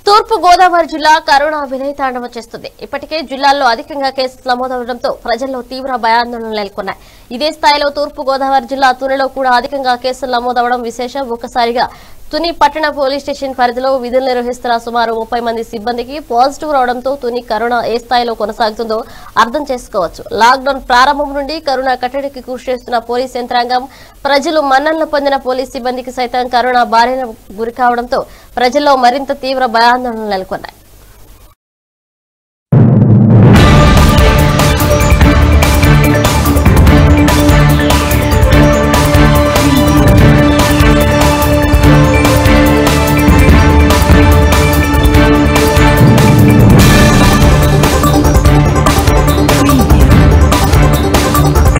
తూర్పు గోదావరి జిల్లా కరోనా విలయతాండవం చేస్తుంది ఇప్పటికే జిల్లాల్లో అధికంగా కేసులు నమోదవడంతో ప్రజల్లో తీవ్ర భయాందోళనలు నెలకొన్నాయి ఇదే స్థాయిలో తూర్పు గోదావరి జిల్లా తునిలో కూడా అధికంగా కేసులు నమోదవడం విశేషం ఒక్కసారిగా తుని పట్టణ పోలీస్ స్టేషన్ పరిధిలో విధులు నిర్వహిస్తున్న సుమారు ముప్పై మంది సిబ్బందికి పాజిటివ్ రావడంతో తుని కరోనా ఏ స్థాయిలో కొనసాగుతుందో అర్థం చేసుకోవచ్చు లాక్డౌన్ ప్రారంభం నుండి కరోనా కట్టడికి కృషి చేస్తున్న పోలీస్ యంత్రాంగం ప్రజలు మన్ననలు పొందిన పోలీస్ సిబ్బందికి సైతం కరోనా బారిన గురి కావడంతో ప్రజల్లో మరింత తీవ్ర భయాందోళనలు నెలకొన్నాయి